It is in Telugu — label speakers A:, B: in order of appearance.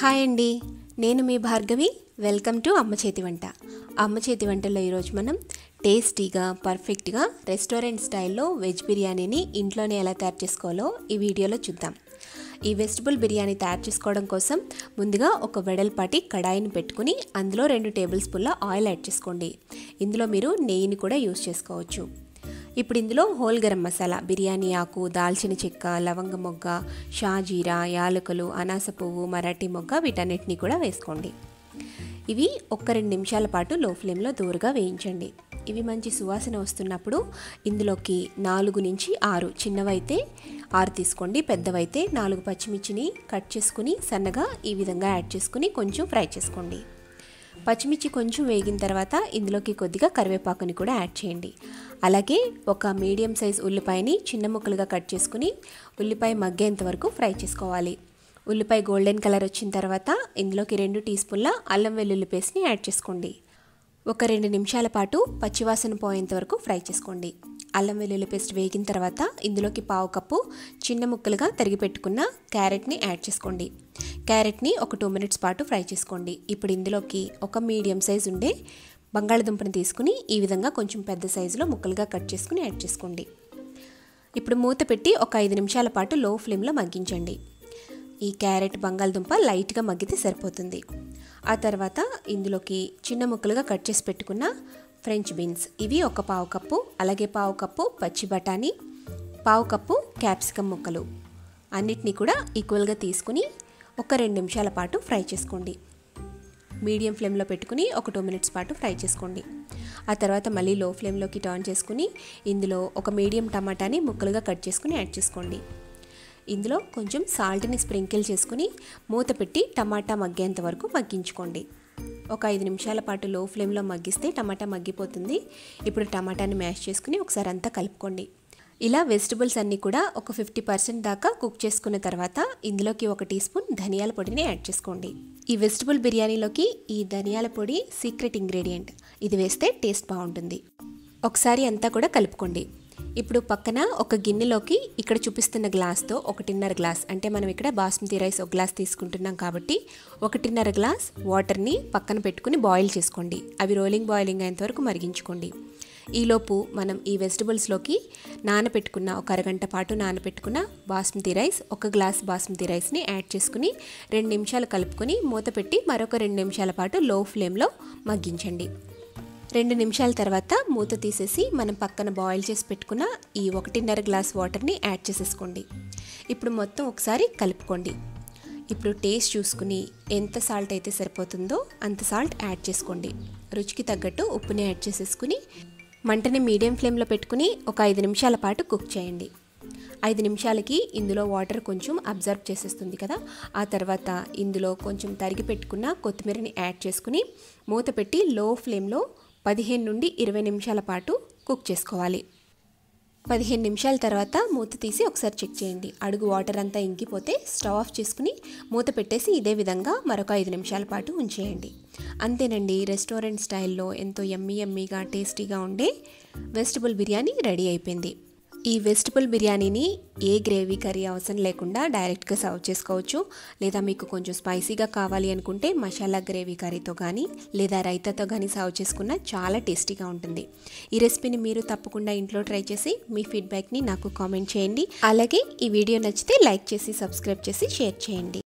A: హాయ్ అండి నేను మీ భార్గవి వెల్కమ్ టు అమ్మ చేతి వంట అమ్మ చేతి వంటలో ఈరోజు మనం టేస్టీగా పర్ఫెక్ట్గా రెస్టారెంట్ స్టైల్లో వెజ్ బిర్యానీని ఇంట్లోనే ఎలా తయారు చేసుకోవాలో ఈ వీడియోలో చూద్దాం ఈ వెజిటబుల్ బిర్యానీ తయారు చేసుకోవడం కోసం ముందుగా ఒక వెడల్పాటి కడాయిని పెట్టుకుని అందులో రెండు టేబుల్ స్పూన్ల ఆయిల్ యాడ్ చేసుకోండి ఇందులో మీరు నెయ్యిని కూడా యూస్ చేసుకోవచ్చు ఇప్పుడు ఇందులో హోల్ గరం మసాలా బిర్యానీ ఆకు దాల్చిన చెక్క లవంగ మొగ్గ షాజీరా యాలకులు అనాస పువ్వు మరాఠీ మొగ్గ వీటన్నిటిని కూడా వేసుకోండి ఇవి ఒక్క రెండు నిమిషాల పాటు లో ఫ్లేమ్లో దూరగా వేయించండి ఇవి మంచి సువాసన వస్తున్నప్పుడు ఇందులోకి నాలుగు నుంచి ఆరు చిన్నవైతే ఆరు తీసుకోండి పెద్దవైతే నాలుగు పచ్చిమిర్చిని కట్ చేసుకుని సన్నగా ఈ విధంగా యాడ్ చేసుకుని కొంచెం ఫ్రై చేసుకోండి పచ్చిమిర్చి కొంచెం వేగిన తర్వాత ఇందులోకి కొద్దిగా కరివేపాకుని కూడా యాడ్ చేయండి అలాగే ఒక మీడియం సైజ్ ఉల్లిపాయని చిన్న ముక్కలుగా కట్ చేసుకుని ఉల్లిపాయ మగ్గేంత వరకు ఫ్రై చేసుకోవాలి ఉల్లిపాయ గోల్డెన్ కలర్ వచ్చిన తర్వాత ఇందులోకి రెండు టీ స్పూన్ల అల్లం వెల్లుల్లి పేస్ట్ని యాడ్ చేసుకోండి ఒక రెండు నిమిషాల పాటు పచ్చివాసన పోయేంత వరకు ఫ్రై చేసుకోండి అల్లం వెల్లుల్లి పేస్ట్ వేగిన తర్వాత ఇందులోకి పావు కప్పు చిన్న ముక్కలుగా తరిగి పెట్టుకున్న క్యారెట్ని యాడ్ చేసుకోండి క్యారెట్ని ఒక టూ మినిట్స్ పాటు ఫ్రై చేసుకోండి ఇప్పుడు ఇందులోకి ఒక మీడియం సైజ్ ఉండే బంగాళదుంపని తీసుకుని ఈ విధంగా కొంచెం పెద్ద సైజులో ముక్కలుగా కట్ చేసుకుని యాడ్ చేసుకోండి ఇప్పుడు మూత పెట్టి ఒక ఐదు నిమిషాల పాటు లో ఫ్లేమ్లో మగ్గించండి ఈ క్యారెట్ బంగాళదుంప లైట్గా మగ్గితే సరిపోతుంది ఆ తర్వాత ఇందులోకి చిన్న ముక్కలుగా కట్ చేసి పెట్టుకున్న ఫ్రెంచ్ బీన్స్ ఇవి ఒక పావు కప్పు అలాగే పావు కప్పు పచ్చి బఠానీ పావు కప్పు క్యాప్సికమ్ ముక్కలు అన్నిటినీ కూడా ఈక్వల్గా తీసుకుని ఒక రెండు నిమిషాల పాటు ఫ్రై చేసుకోండి మీడియం ఫ్లేమ్లో పెట్టుకుని ఒక టూ మినిట్స్ పాటు ఫ్రై చేసుకోండి ఆ తర్వాత మళ్ళీ లో ఫ్లేమ్లోకి టర్న్ చేసుకుని ఇందులో ఒక మీడియం టమాటాని ముక్కలుగా కట్ చేసుకుని యాడ్ చేసుకోండి ఇందులో కొంచెం సాల్ట్ని స్ప్రింకిల్ చేసుకుని మూత పెట్టి టమాటా మగ్గేంత వరకు మగ్గించుకోండి ఒక ఐదు నిమిషాల పాటు లో ఫ్లేమ్లో మగ్గిస్తే టమాటా మగ్గిపోతుంది ఇప్పుడు టమాటాని మ్యాష్ చేసుకుని ఒకసారి అంతా కలుపుకోండి ఇలా వెజిటబుల్స్ అన్నీ కూడా ఒక ఫిఫ్టీ పర్సెంట్ దాకా కుక్ చేసుకున్న తర్వాత ఇందులోకి ఒక టీ స్పూన్ ధనియాల పొడిని యాడ్ చేసుకోండి ఈ వెజిటబుల్ బిర్యానీలోకి ఈ ధనియాల పొడి సీక్రెట్ ఇంగ్రీడియంట్ ఇది వేస్తే టేస్ట్ బాగుంటుంది ఒకసారి అంతా కూడా కలుపుకోండి ఇప్పుడు పక్కన ఒక గిన్నెలోకి ఇక్కడ చూపిస్తున్న గ్లాస్తో ఒకటిన్నర గ్లాస్ అంటే మనం ఇక్కడ బాస్మతి రైస్ ఒక గ్లాస్ తీసుకుంటున్నాం కాబట్టి ఒకటిన్నర గ్లాస్ వాటర్ని పక్కన పెట్టుకుని బాయిల్ చేసుకోండి అవి రోలింగ్ బాయిలింగ్ అయ్యేంత వరకు మరిగించుకోండి ఈలోపు మనం ఈ వెజిటబుల్స్లోకి నానబెట్టుకున్న ఒక అరగంట పాటు నానబెట్టుకున్న బాస్మతి రైస్ ఒక గ్లాస్ బాస్మతి రైస్ని యాడ్ చేసుకుని రెండు నిమిషాలు కలుపుకొని మూత పెట్టి మరొక రెండు నిమిషాల పాటు లో ఫ్లేమ్లో మగ్గించండి రెండు నిమిషాల తర్వాత మూత తీసేసి మనం పక్కన బాయిల్ చేసి పెట్టుకున్న ఈ ఒకటిన్నర గ్లాస్ వాటర్ని యాడ్ చేసేసుకోండి ఇప్పుడు మొత్తం ఒకసారి కలుపుకోండి ఇప్పుడు టేస్ట్ చూసుకుని ఎంత సాల్ట్ అయితే సరిపోతుందో అంత సాల్ట్ యాడ్ చేసుకోండి రుచికి తగ్గట్టు ఉప్పుని యాడ్ చేసేసుకుని మంటని మీడియం ఫ్లేమ్లో పెట్టుకుని ఒక ఐదు నిమిషాల పాటు కుక్ చేయండి ఐదు నిమిషాలకి ఇందులో వాటర్ కొంచెం అబ్జర్వ్ చేసేస్తుంది కదా ఆ తర్వాత ఇందులో కొంచెం తరిగి పెట్టుకున్న కొత్తిమీరని యాడ్ చేసుకుని మూత పెట్టి లో ఫ్లేమ్లో పదిహేను నుండి ఇరవై నిమిషాల పాటు కుక్ చేసుకోవాలి పదిహేను నిమిషాల తర్వాత మూత తీసి ఒకసారి చెక్ చేయండి అడుగు వాటర్ అంతా ఇంకిపోతే స్టవ్ ఆఫ్ చేసుకుని మూత పెట్టేసి ఇదే విధంగా మరొక ఐదు నిమిషాల పాటు ఉంచేయండి అంతేనండి రెస్టారెంట్ స్టైల్లో ఎంతో ఎమ్మీ ఎమ్మీగా టేస్టీగా ఉండే వెజిటబుల్ బిర్యానీ రెడీ అయిపోయింది ఈ వెజిటబుల్ బిర్యానీని ఏ గ్రేవీ కర్రీ అవసరం లేకుండా డైరెక్ట్గా సర్వ్ చేసుకోవచ్చు లేదా మీకు కొంచెం స్పైసీగా కావాలి అనుకుంటే మసాలా గ్రేవీ కర్రీతో కానీ లేదా రైతాతో కానీ సర్వ్ చేసుకున్న చాలా టేస్టీగా ఉంటుంది ఈ రెసిపీని మీరు తప్పకుండా ఇంట్లో ట్రై చేసి మీ ఫీడ్బ్యాక్ని నాకు కామెంట్ చేయండి అలాగే ఈ వీడియో నచ్చితే లైక్ చేసి సబ్స్క్రైబ్ చేసి షేర్ చేయండి